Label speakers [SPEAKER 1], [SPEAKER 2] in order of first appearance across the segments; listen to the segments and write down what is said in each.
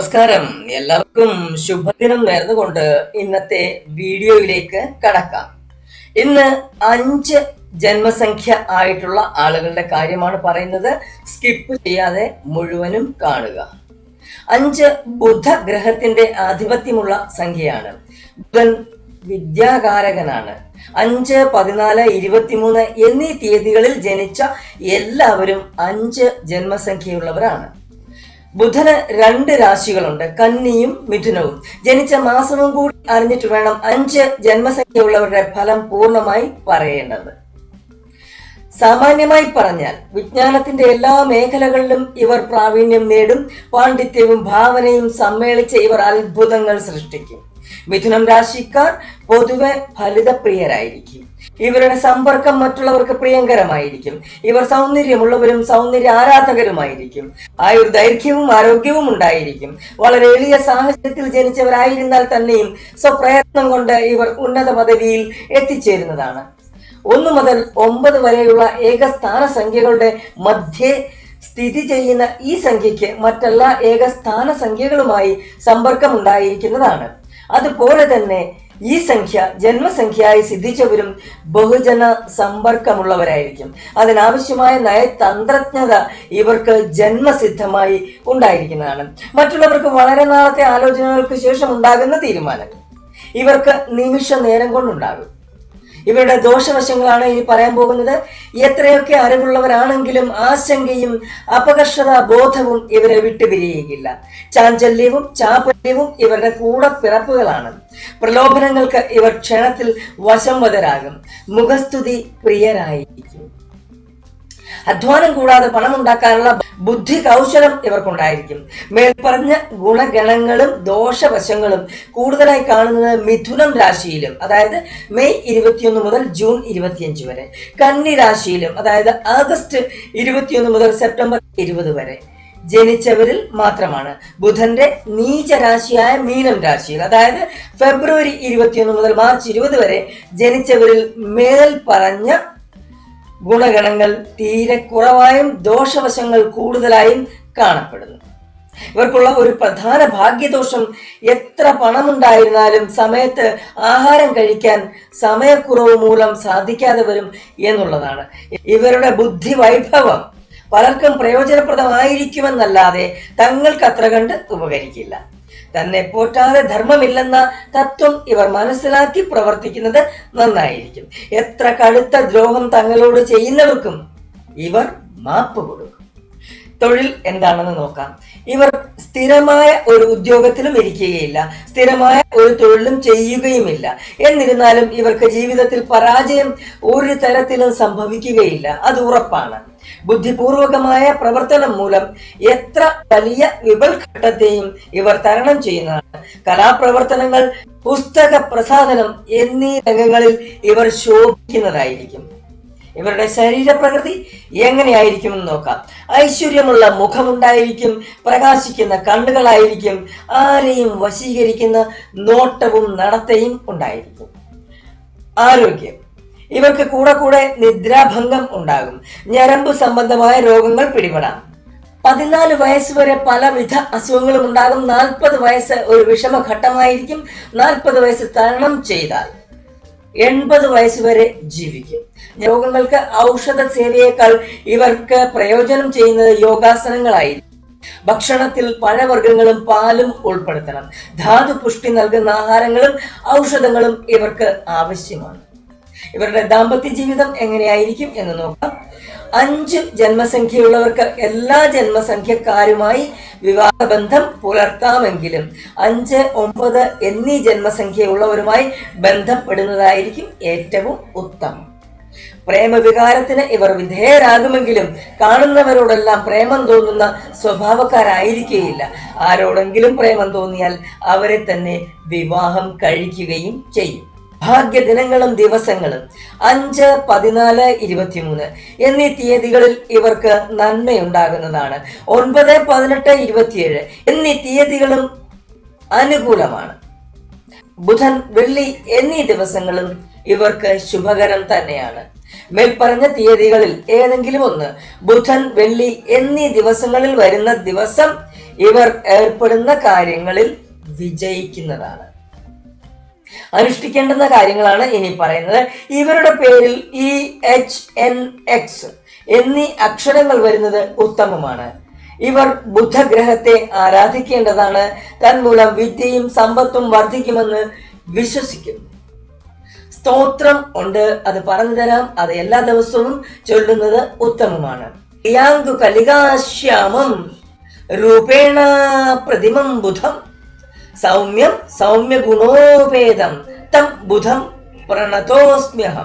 [SPEAKER 1] നമസ്കാരം എല്ലാവർക്കും ശുഭദിനം നേർന്നുകൊണ്ട് ഇന്നത്തെ വീഡിയോയിലേക്ക് കടക്കാം ഇന്ന് അഞ്ച് ജന്മസംഖ്യ ആയിട്ടുള്ള ആളുകളുടെ കാര്യമാണ് പറയുന്നത് സ്കിപ്പ് ചെയ്യാതെ മുഴുവനും കാണുക അഞ്ച് ബുധ ഗ്രഹത്തിന്റെ ആധിപത്യമുള്ള സംഖ്യയാണ് ബുധൻ വിദ്യാകാരകനാണ് അഞ്ച് പതിനാല് ഇരുപത്തിമൂന്ന് എന്നീ തീയതികളിൽ ജനിച്ച എല്ലാവരും അഞ്ച് ജന്മസംഖ്യയുള്ളവരാണ് ബുധന് രണ്ട് രാശികളുണ്ട് കന്നിയും മിഥുനവും ജനിച്ച മാസവും കൂടി അറിഞ്ഞിട്ട് വേണം അഞ്ച് ജന്മസംഖ്യയുള്ളവരുടെ ഫലം പൂർണ്ണമായി പറയേണ്ടത് സാമാന്യമായി പറഞ്ഞാൽ വിജ്ഞാനത്തിന്റെ എല്ലാ മേഖലകളിലും ഇവർ പ്രാവീണ്യം നേടും പാണ്ഡിത്യവും ഭാവനയും സമ്മേളിച്ച് ഇവർ അത്ഭുതങ്ങൾ സൃഷ്ടിക്കും മിഥുനം രാശിക്കാർ പൊതുവെ ഫലിതപ്രിയരായിരിക്കും ഇവരുടെ സമ്പർക്കം മറ്റുള്ളവർക്ക് പ്രിയങ്കരമായിരിക്കും ഇവർ സൗന്ദര്യമുള്ളവരും സൗന്ദര്യ ആരാധകരുമായിരിക്കും ആയുർദൈർഘ്യവും ആരോഗ്യവും ഉണ്ടായിരിക്കും വളരെ എളിയ സാഹചര്യത്തിൽ ജനിച്ചവരായിരുന്നാൽ തന്നെയും സ്വപ്രയത്നം കൊണ്ട് ഇവർ ഉന്നത പദവിയിൽ എത്തിച്ചേരുന്നതാണ് ഒന്ന് മുതൽ ഒമ്പത് വരെയുള്ള ഏകസ്ഥാന സംഖ്യകളുടെ മധ്യേ സ്ഥിതി ചെയ്യുന്ന ഈ സംഖ്യയ്ക്ക് മറ്റെല്ലാ ഏകസ്ഥാന സംഖ്യകളുമായി സമ്പർക്കമുണ്ടായിരിക്കുന്നതാണ് അതുപോലെ തന്നെ ഈ സംഖ്യ ജന്മസംഖ്യയായി സിദ്ധിച്ചവരും ബഹുജന സമ്പർക്കമുള്ളവരായിരിക്കും അതിനാവശ്യമായ നയതന്ത്രജ്ഞത ഇവർക്ക് ജന്മസിദ്ധമായി ഉണ്ടായിരിക്കുന്നതാണ് മറ്റുള്ളവർക്ക് വളരെ നാളത്തെ ആലോചനകൾക്ക് ശേഷം ഉണ്ടാകുന്ന തീരുമാനങ്ങൾ ഇവർക്ക് നിമിഷ നേരം കൊണ്ടുണ്ടാകും ഇവരുടെ ദോഷവശങ്ങളാണ് ഇനി പറയാൻ പോകുന്നത് എത്രയൊക്കെ അറിവുള്ളവരാണെങ്കിലും ആശങ്കയും അപകർഷത ബോധവും ഇവരെ വിട്ടുപിരിയുകയില്ല ചാഞ്ചല്യവും ചാപല്യവും ഇവരുടെ കൂടെ പിറപ്പുകളാണ് പ്രലോഭനങ്ങൾക്ക് ഇവർ ക്ഷണത്തിൽ വശംവതരാകും മുഖസ്തുതി പ്രിയരായിരിക്കും അധ്വാനം കൂടാതെ പണമുണ്ടാക്കാനുള്ള ബുദ്ധി കൗശലം ഇവർക്കുണ്ടായിരിക്കും മേൽപ്പറഞ്ഞ ഗുണഗണങ്ങളും ദോഷവശങ്ങളും കൂടുതലായി കാണുന്നത് മിഥുനം രാശിയിലും അതായത് മെയ് ഇരുപത്തിയൊന്ന് മുതൽ ജൂൺ ഇരുപത്തിയഞ്ച് വരെ കന്നി രാശിയിലും അതായത് ആഗസ്റ്റ് ഇരുപത്തിയൊന്ന് മുതൽ സെപ്റ്റംബർ ഇരുപത് വരെ ജനിച്ചവരിൽ മാത്രമാണ് ബുധന്റെ നീചരാശിയായ മീനം രാശിയിൽ അതായത് ഫെബ്രുവരി ഇരുപത്തിയൊന്ന് മുതൽ മാർച്ച് ഇരുപത് വരെ ജനിച്ചവരിൽ മേൽ പറഞ്ഞ ഗുണഗണങ്ങൾ തീരെ കുറവായും ദോഷവശങ്ങൾ കൂടുതലായും കാണപ്പെടുന്നു ഇവർക്കുള്ള ഒരു പ്രധാന ഭാഗ്യദോഷം എത്ര പണമുണ്ടായിരുന്നാലും സമയത്ത് ആഹാരം കഴിക്കാൻ സമയക്കുറവ് മൂലം സാധിക്കാതെ വരും എന്നുള്ളതാണ് ഇവരുടെ ബുദ്ധി വൈഭവം പലർക്കും പ്രയോജനപ്രദമായിരിക്കുമെന്നല്ലാതെ തങ്ങൾക്ക് അത്ര കണ്ട് ഉപകരിക്കില്ല തന്നെ പോറ്റാതെ ധർമ്മമില്ലെന്ന തത്വം ഇവർ മനസ്സിലാക്കി പ്രവർത്തിക്കുന്നത് നന്നായിരിക്കും എത്ര കടുത്ത ദ്രോഹം തങ്ങളോട് ചെയ്യുന്നവർക്കും ഇവർ മാപ്പ് കൊടുക്കും തൊഴിൽ എന്താണെന്ന് നോക്കാം ഇവർ സ്ഥിരമായ ഒരു ഉദ്യോഗത്തിലും ഇരിക്കുകയില്ല സ്ഥിരമായ ഒരു തൊഴിലും ചെയ്യുകയുമില്ല എന്നിരുന്നാലും ഇവർക്ക് ജീവിതത്തിൽ പരാജയം ഒരു തരത്തിലും സംഭവിക്കുകയില്ല അത് ഉറപ്പാണ് ബുദ്ധിപൂർവകമായ പ്രവർത്തനം മൂലം എത്ര വലിയ വിപൽഘട്ടത്തെയും ഇവർ തരണം ചെയ്യുന്നതാണ് കലാപ്രവർത്തനങ്ങൾ പുസ്തക പ്രസാധനം എന്നീ രംഗങ്ങളിൽ ഇവർ ശോഭിക്കുന്നതായിരിക്കും ഇവരുടെ ശരീരപ്രകൃതി എങ്ങനെയായിരിക്കുമെന്ന് നോക്കാം ഐശ്വര്യമുള്ള മുഖമുണ്ടായിരിക്കും പ്രകാശിക്കുന്ന കണ്ണുകളായിരിക്കും ആരെയും വശീകരിക്കുന്ന നോട്ടവും നടത്തയും ഉണ്ടായിരിക്കും ആരോഗ്യം ഇവർക്ക് കൂടെ കൂടെ നിദ്രാഭംഗം ഉണ്ടാകും ഞരമ്പ് സംബന്ധമായ രോഗങ്ങൾ പിടിപെടാം പതിനാല് വയസ്സ് വരെ പലവിധ അസുഖങ്ങളും ഉണ്ടാകും നാൽപ്പത് വയസ്സ് ഒരു വിഷമഘട്ടമായിരിക്കും നാൽപ്പത് വയസ്സ് തരണം ചെയ്താൽ എൺപത് വയസ്സ് വരെ ജീവിക്കും രോഗങ്ങൾക്ക് ഔഷധ സേവയേക്കാൾ ഇവർക്ക് പ്രയോജനം ചെയ്യുന്നത് യോഗാസനങ്ങളായിരിക്കും ഭക്ഷണത്തിൽ പഴവർഗ്ഗങ്ങളും പാലും ഉൾപ്പെടുത്തണം ധാതു പുഷ്ടി നൽകുന്ന ആഹാരങ്ങളും ഔഷധങ്ങളും ഇവർക്ക് ആവശ്യമാണ് ഇവരുടെ ദാമ്പത്യ ജീവിതം എങ്ങനെയായിരിക്കും എന്ന് നോക്കാം അഞ്ച് ജന്മസംഖ്യയുള്ളവർക്ക് എല്ലാ ജന്മസംഖ്യക്കാരുമായി വിവാഹബന്ധം പുലർത്താമെങ്കിലും അഞ്ച് ഒമ്പത് എന്നീ ജന്മസംഖ്യയുള്ളവരുമായി ബന്ധപ്പെടുന്നതായിരിക്കും ഏറ്റവും ഉത്തമം പ്രേമവികാരത്തിന് ഇവർ വിധേയരാകുമെങ്കിലും കാണുന്നവരോടെല്ലാം പ്രേമം തോന്നുന്ന സ്വഭാവക്കാരായിരിക്കുകയില്ല ആരോടെങ്കിലും പ്രേമം തോന്നിയാൽ അവരെ തന്നെ വിവാഹം കഴിക്കുകയും ചെയ്യും ഭാഗ്യദിനങ്ങളും ദിവസങ്ങളും അഞ്ച് പതിനാല് ഇരുപത്തിമൂന്ന് എന്നീ തീയതികളിൽ ഇവർക്ക് നന്മയുണ്ടാകുന്നതാണ് ഒൻപത് പതിനെട്ട് ഇരുപത്തിയേഴ് എന്നീ തീയതികളും അനുകൂലമാണ് ബുധൻ വെള്ളി എന്നീ ദിവസങ്ങളും ഇവർക്ക് ശുഭകരം തന്നെയാണ് മേൽപ്പറഞ്ഞ തീയതികളിൽ ഏതെങ്കിലും ഒന്ന് ബുധൻ വെള്ളി എന്നീ ദിവസങ്ങളിൽ വരുന്ന ദിവസം ഇവർ ഏർപ്പെടുന്ന കാര്യങ്ങളിൽ വിജയിക്കുന്നതാണ് അനുഷ്ഠിക്കേണ്ടുന്ന കാര്യങ്ങളാണ് ഇനി പറയുന്നത് ഇവരുടെ പേരിൽ ഇ എച്ച് എൻ എക്സ് എന്നീ അക്ഷരങ്ങൾ വരുന്നത് ഉത്തമമാണ് ഇവർ ബുധഗ്രഹത്തെ ആരാധിക്കേണ്ടതാണ് തന്മൂലം വിദ്യയും സമ്പത്തും വർദ്ധിക്കുമെന്ന് വിശ്വസിക്കുന്നു സ്തോത്രം ഉണ്ട് അത് പറഞ്ഞു തരാം അത് എല്ലാ ദിവസവും ചൊല്ലുന്നത് ഉത്തമമാണ് യാങ്കു കലികാശ്യാമം രൂപേണ പ്രതിമം ബുധം സൗമ്യം സൗമ്യ ഗുണോപേതം തം ബുധം പ്രണതോസ്മ്യഹം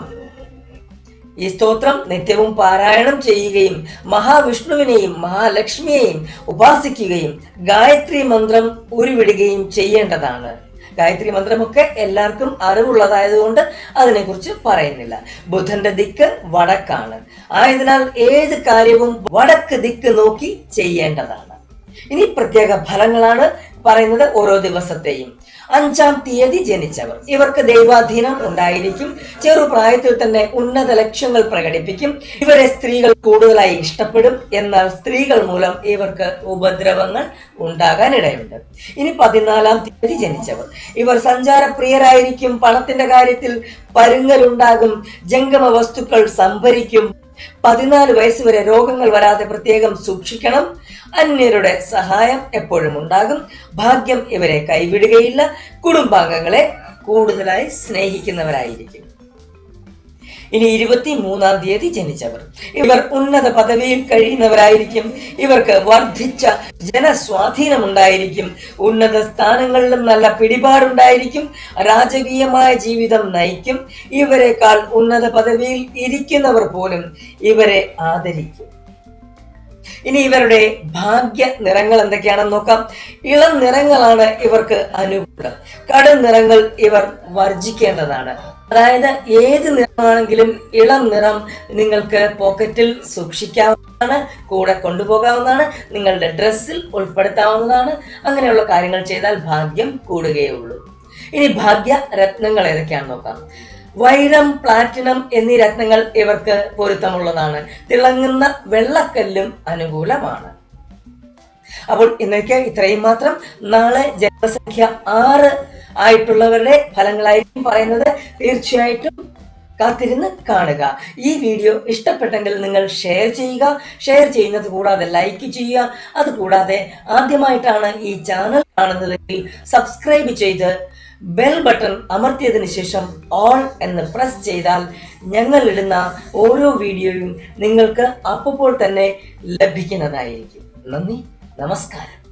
[SPEAKER 1] ഈ സ്തോത്രം നിത്യവും പാരായണം ചെയ്യുകയും മഹാവിഷ്ണുവിനെയും മഹാലക്ഷ്മിയെയും ഉപാസിക്കുകയും ഗായത്രി മന്ത്രം ഉരുവിടുകയും ചെയ്യേണ്ടതാണ് ഗായത്രി മന്ത്രമൊക്കെ എല്ലാവർക്കും അറിവുള്ളതായതുകൊണ്ട് അതിനെക്കുറിച്ച് പറയുന്നില്ല ബുധന്റെ ദിക്ക് വടക്കാണ് ആയതിനാൽ ഏത് കാര്യവും വടക്ക് ദിക്ക് നോക്കി ചെയ്യേണ്ടതാണ് ഇനി പ്രത്യേക ഫലങ്ങളാണ് പറയുന്നത് ഓരോ ദിവസത്തെയും അഞ്ചാം തീയതി ജനിച്ചവർ ഇവർക്ക് ദൈവാധീനം ഉണ്ടായിരിക്കും ചെറുപ്രായത്തിൽ തന്നെ ഉന്നത ലക്ഷ്യങ്ങൾ പ്രകടിപ്പിക്കും ഇവരെ സ്ത്രീകൾ കൂടുതലായി ഇഷ്ടപ്പെടും എന്നാൽ സ്ത്രീകൾ മൂലം ഇവർക്ക് ഉപദ്രവങ്ങൾ ഉണ്ടാകാൻ ഇടയുണ്ട് ഇനി പതിനാലാം തീയതി ജനിച്ചവർ ഇവർ സഞ്ചാരപ്രിയരായിരിക്കും പണത്തിന്റെ കാര്യത്തിൽ പരുങ്ങലുണ്ടാകും ജംഗമ വസ്തുക്കൾ സംഭരിക്കും പതിനാല് വയസ്സ് വരെ രോഗങ്ങൾ വരാതെ പ്രത്യേകം സൂക്ഷിക്കണം അന്യരുടെ സഹായം എപ്പോഴും ഉണ്ടാകും ഭാഗ്യം ഇവരെ കൈവിടുകയില്ല കുടുംബാംഗങ്ങളെ കൂടുതലായി സ്നേഹിക്കുന്നവരായിരിക്കും ഇനി ഇരുപത്തി മൂന്നാം തീയതി ജനിച്ചവർ ഇവർ ഉന്നത പദവിയിൽ കഴിയുന്നവരായിരിക്കും ഇവർക്ക് വർദ്ധിച്ച ജനസ്വാധീനം ഉണ്ടായിരിക്കും ഉന്നത സ്ഥാനങ്ങളിലും നല്ല പിടിപാടുണ്ടായിരിക്കും രാജകീയമായ ജീവിതം നയിക്കും ഇവരെക്കാൾ ഉന്നത പദവിയിൽ ഇരിക്കുന്നവർ പോലും ഇവരെ ആദരിക്കും ഇനി ഇവരുടെ ഭാഗ്യ നിറങ്ങൾ എന്തൊക്കെയാണെന്ന് നോക്കാം ഇളം നിറങ്ങളാണ് ഇവർക്ക് അനുകൂലം കടും നിറങ്ങൾ ഇവർ വർജിക്കേണ്ടതാണ് അതായത് ഏത് നിറമാണെങ്കിലും ഇളം നിറം നിങ്ങൾക്ക് പോക്കറ്റിൽ സൂക്ഷിക്കാവുന്നതാണ് കൂടെ കൊണ്ടുപോകാവുന്നതാണ് നിങ്ങളുടെ ഡ്രസ്സിൽ ഉൾപ്പെടുത്താവുന്നതാണ് അങ്ങനെയുള്ള കാര്യങ്ങൾ ചെയ്താൽ ഭാഗ്യം കൂടുകയുള്ളൂ ഇനി ഭാഗ്യ രത്നങ്ങൾ ഏതൊക്കെയാണെന്ന് നോക്കാം വൈരം പ്ലാറ്റിനം എന്നീ രത്നങ്ങൾ ഇവർക്ക് പൊരുത്തമുള്ളതാണ് തിളങ്ങുന്ന വെള്ളക്കല്ലും അനുകൂലമാണ് അപ്പോൾ ഇന്നേക്ക് ഇത്രയും മാത്രം നാളെ ജനസംഖ്യ ആറ് ആയിട്ടുള്ളവരുടെ ഫലങ്ങളായിരിക്കും പറയുന്നത് തീർച്ചയായിട്ടും കാത്തിരുന്ന് കാണുക ഈ വീഡിയോ ഇഷ്ടപ്പെട്ടെങ്കിൽ നിങ്ങൾ ഷെയർ ചെയ്യുക ഷെയർ ചെയ്യുന്നത് കൂടാതെ ലൈക്ക് ചെയ്യുക അതുകൂടാതെ ആദ്യമായിട്ടാണ് ഈ ചാനൽ കാണുന്നതെങ്കിൽ സബ്സ്ക്രൈബ് ചെയ്ത് ബെൽ ബട്ടൺ അമർത്തിയതിനു ശേഷം ഓൾ എന്ന് പ്രസ് ചെയ്താൽ ഞങ്ങൾ ഇടുന്ന ഓരോ വീഡിയോയും നിങ്ങൾക്ക് അപ്പോൾ തന്നെ ലഭിക്കുന്നതായിരിക്കും നന്ദി നമസ്കാരം